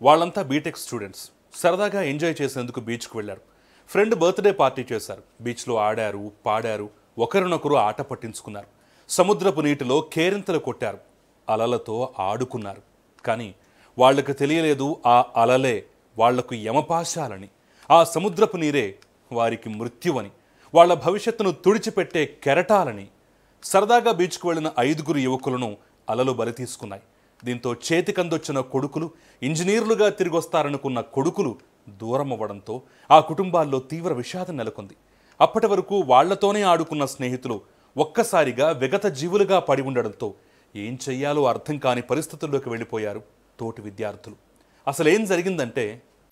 వాళ్ళంతా BTech students సరదాగా enjoy చేసేందుకు బీచ్కు వెళ్ళారు ఫ్రెండ్ బర్త్డే పార్టీ చేశారు బీచ్లో ఆడారు పాడారు ఒకరినొకరు ఆట పట్టించుకున్నారు సముద్రపు నీటిలో కేరింతలు కొట్టారు అలలతో ఆడుకున్నారు కానీ వాళ్ళకు తెలియలేదు ఆ అలలే వాళ్లకు యమపాశాలని ఆ సముద్రపు నీరే వారికి మృత్యువని వాళ్ళ భవిష్యత్తును తుడిచిపెట్టే కెరటాలని సరదాగా బీచ్కు వెళ్లిన ఐదుగురు యువకులను అలలు బలి తీసుకున్నాయి దీంతో చేతికందొచ్చిన కొడుకులు ఇంజనీర్లుగా తిరిగొస్తారనుకున్న కొడుకులు దూరమవ్వడంతో ఆ కుటుంబాల్లో తీవ్ర విషాదం నెలకొంది అప్పటి వరకు వాళ్లతోనే ఆడుకున్న స్నేహితులు ఒక్కసారిగా విగత జీవులుగా పడి ఉండడంతో ఏం చెయ్యాలో అర్థం కాని పరిస్థితుల్లోకి వెళ్ళిపోయారు తోటి విద్యార్థులు అసలేం జరిగిందంటే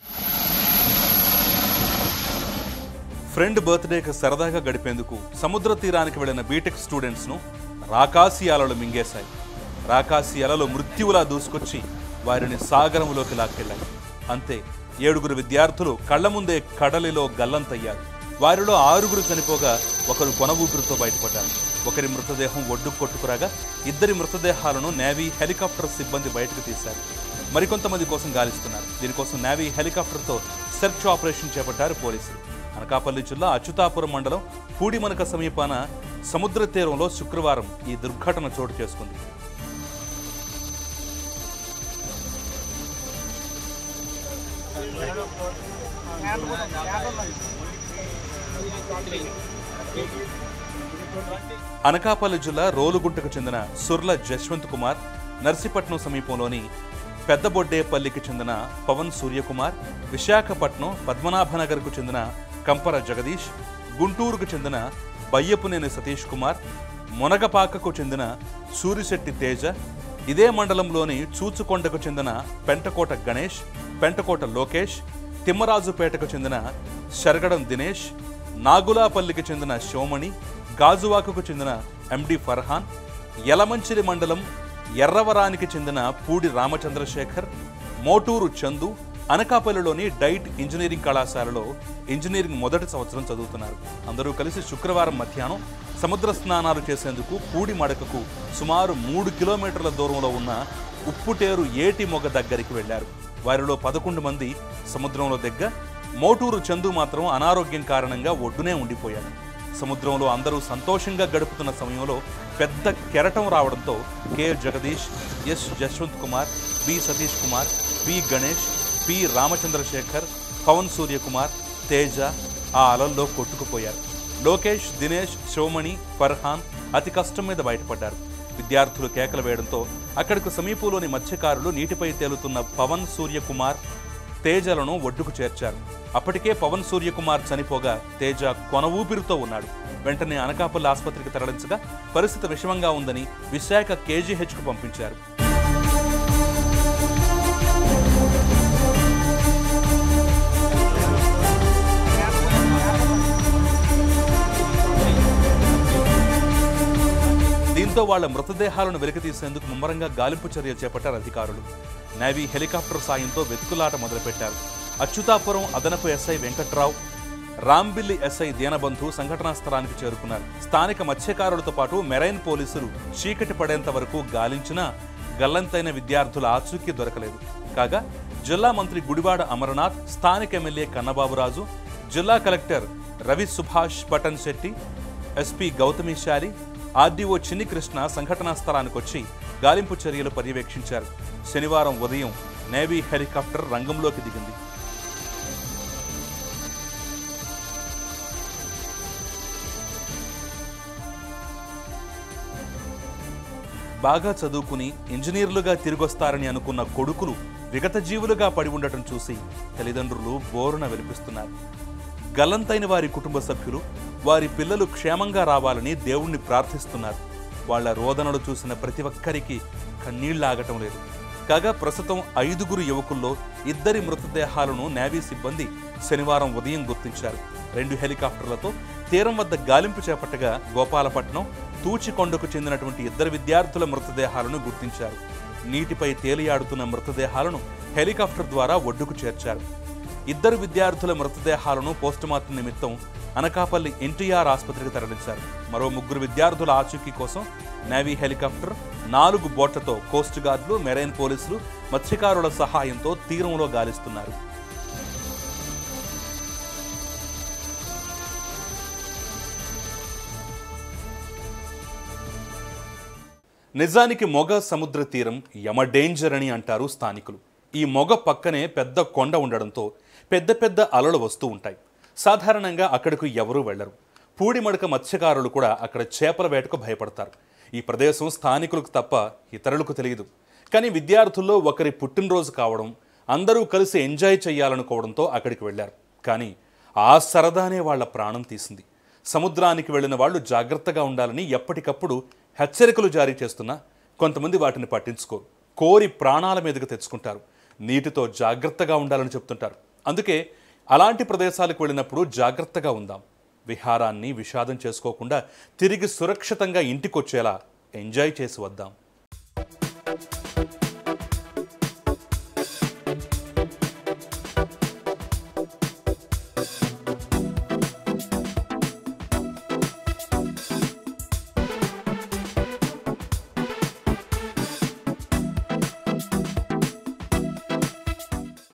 ఫ్రెండ్ బర్త్డేకి సరదాగా గడిపేందుకు సముద్ర తీరానికి వెళ్లిన బీటెక్ స్టూడెంట్స్ను రాకాసి అలలు మింగేశాయి రాకాసి అలలు మృత్యువులా దూసుకొచ్చి వారిని సాగరంలోకి లాక్కెళ్లాయి అంతే ఏడుగురు విద్యార్థులు కళ్ల ముందే కడలిలో గల్లంతయ్యారు వారిలో ఆరుగురు చనిపోగా ఒకరు కొన ఊపిరితో బయటపడ్డారు ఒకరి మృతదేహం ఒడ్డుకు కొట్టుకురాగా ఇద్దరి మృతదేహాలను నేవీ హెలికాప్టర్ సిబ్బంది బయటకు తీశారు మరికొంతమంది కోసం గాలిస్తున్నారు దీనికోసం నేవీ హెలికాప్టర్తో సెర్చ్ ఆపరేషన్ చేపట్టారు పోలీసులు అనకాపల్లి జిల్లా అచ్యుతాపురం మండలం పూడిమనక సమీపాన సముద్ర తీరంలో శుక్రవారం ఈ దుర్ఘటన చోటు చేసుకుంది అనకాపల్లి జిల్లా రోలుగుంటకు చెందిన సుర్ల జశ్వంత్ కుమార్ నర్సీపట్నం సమీపంలోని పెద్దబొడ్డేపల్లికి చెందిన పవన్ సూర్యకుమార్ విశాఖపట్నం పద్మనాభనగర్కు చెందిన కంపర జగదీష్ గుంటూరుకు చెందిన బయ్యపునేని సతీష్ కుమార్ మునగపాకకు చెందిన సూరిశెట్టి తేజ ఇదే మండలంలోని చూచుకొండకు చెందిన పెంటకోట గణేష్ పెంటకోట లోకేష్ తిమ్మరాజుపేటకు చెందిన శరగడం దినేష్ నాగులాపల్లికి చెందిన శివమణి గాజువాకకు చెందిన ఎండి ఫర్హాన్ యలమంచిలి మండలం ఎర్రవరానికి చెందిన పూడి రామచంద్రశేఖర్ మోటూరు చందు అనకాపల్లిలోని డైట్ ఇంజనీరింగ్ కళాశాలలో ఇంజనీరింగ్ మొదటి సంవత్సరం చదువుతున్నారు అందరూ కలిసి శుక్రవారం మధ్యాహ్నం సముద్ర స్నానాలు చేసేందుకు పూడి మడకకు సుమారు మూడు కిలోమీటర్ల దూరంలో ఉన్న ఉప్పుటేరు ఏటి మొగ దగ్గరికి వెళ్లారు వారిలో పదకొండు మంది సముద్రంలో దగ్గ మోటూరు చందు మాత్రం అనారోగ్యం కారణంగా ఒడ్డునే ఉండిపోయాడు సముద్రంలో అందరూ సంతోషంగా గడుపుతున్న సమయంలో పెద్ద కెరటం రావడంతో K Jagadeesh S Jaswanth Kumar B Satish Kumar P Ganesh P Ramachandrasekhar Pavan Suryakumar Teja ఆ అలల్లో కొట్టుకుపోయారు లోకేష్ దినేష్ శివమణి ఫర్హాన్ అతి కష్టం మీద బయటపడ్డారు విద్యార్థులు కేకలు వేయడంతో అక్కడకు సమీపంలోని మత్స్యకారులు నీటిపై తేలుతున్న పవన్ సూర్యకుమార్ తేజలను ఒడ్డుకు చేర్చారు అప్పటికే పవన్ సూర్యకుమార్ చనిపోగా తేజ కొన ఊపిరితో ఉన్నాడు వెంటనే అనకాపల్లి ఆసుపత్రికి తరలించగా పరిస్థితి విషమంగా ఉందని విశాఖ కేజీహెచ్కు పంపించారు దీంతో వాళ్ల మృతదేహాలను వెలికితీసేందుకు ముమ్మరంగా గాలింపు చర్య చేపట్టారు అధికారులు నేవీ హెలికాప్టర్ సాయంతో వెతుకులాట మొదలుపెట్టారు అచ్యుతాపురం అదనపు ఎస్ఐ వెంకట్రావు రాంబిల్లి ఎస్ఐ దీనబంధు సంఘటనా స్థలానికి చేరుకున్నారు స్థానిక మత్స్యకారులతో పాటు మెరైన్ పోలీసులు చీకటి పడేంత వరకు గాలించినా గల్లంతైన విద్యార్థుల ఆచూకీ దొరకలేదు కాగా జిల్లా మంత్రి గుడివాడ అమరనాథ్ స్థానిక ఎమ్మెల్యే కన్నబాబురాజు జిల్లా collector Ravi Subhash Pattan Shetty SP Gautami Shali RDO Chinni Krishna సంఘటనా స్థలానికి వచ్చి గాలింపు చర్యలు పర్యవేక్షించారు శనివారం ఉదయం నేవీ హెలికాప్టర్ రంగంలోకి దిగింది బాగా చదువుకుని ఇంజనీర్లుగా తిరిగొస్తారని అనుకున్న కొడుకులు విగత జీవులుగా పడి ఉండటం చూసి తల్లిదండ్రులు బోరున వెలిపిస్తున్నారు గల్లంతైన వారి కుటుంబ సభ్యులు వారి పిల్లలు క్షేమంగా రావాలని దేవుణ్ణి ప్రార్థిస్తున్నారు వాళ్ళ రోదనలు చూసిన ప్రతి ఒక్కరికి కన్నీళ్లాగటం లేదు కాగా ప్రస్తుతం ఐదుగురు యువకుల్లో ఇద్దరి మృతదేహాలను నేవీ సిబ్బంది శనివారం ఉదయం గుర్తించారు రెండు హెలికాప్టర్లతో తీరం వద్ద గాలింపు చేపట్టగా గోపాలపట్నం తూచికొండకు చెందినటువంటి ఇద్దరు విద్యార్థుల మృతదేహాలను గుర్తించారు నీటిపై తేలియాడుతున్న మృతదేహాలను హెలికాప్టర్ ద్వారా ఒడ్డుకు చేర్చారు ఇద్దరు విద్యార్థుల మృతదేహాలను పోస్టుమార్టం నిమిత్తం అనకాపల్లి ఎన్టీఆర్ ఆసుపత్రికి తరలించారు మరో ముగ్గురు విద్యార్థుల ఆచూకీ కోసం నేవీ హెలికాప్టర్ నాలుగు బోట్లతో కోస్ట్ గార్డులు మెరైన్ పోలీసులు మత్స్యకారుల సహాయంతో తీరంలో గాలిస్తున్నారు నిజానికి మొగ సముద్ర తీరం యమ డేంజర్ అని అంటారు స్థానికులు ఈ మొగ పక్కనే పెద్ద కొండ ఉండడంతో పెద్ద పెద్ద అలలు వస్తూ ఉంటాయి సాధారణంగా అక్కడకు ఎవరూ వెళ్లరు పూడిమడక మత్స్యకారులు కూడా అక్కడ చేపల వేటకు భయపడతారు ఈ ప్రదేశం స్థానికులకు తప్ప ఇతరులకు తెలియదు కానీ విద్యార్థుల్లో ఒకరి పుట్టినరోజు కావడం అందరూ కలిసి ఎంజాయ్ చేయాలనుకోవడంతో అక్కడికి వెళ్లారు కానీ ఆ సరదానే వాళ్ళ ప్రాణం తీసింది సముద్రానికి వెళ్ళిన వాళ్ళు జాగ్రత్తగా ఉండాలని ఎప్పటికప్పుడు హెచ్చరికలు జారీ చేస్తున్నా కొంతమంది వాటిని పట్టించుకోరు కోరి ప్రాణాల మీదకు తెచ్చుకుంటారు నీటితో జాగ్రత్తగా ఉండాలని చెప్తుంటారు అందుకే అలాంటి ప్రదేశాలకు వెళ్ళినప్పుడు జాగ్రత్తగా ఉందాం విహారాన్ని విషాదం చేసుకోకుండా తిరిగి సురక్షితంగా ఇంటికొచ్చేలా ఎంజాయ్ చేసి వద్దాం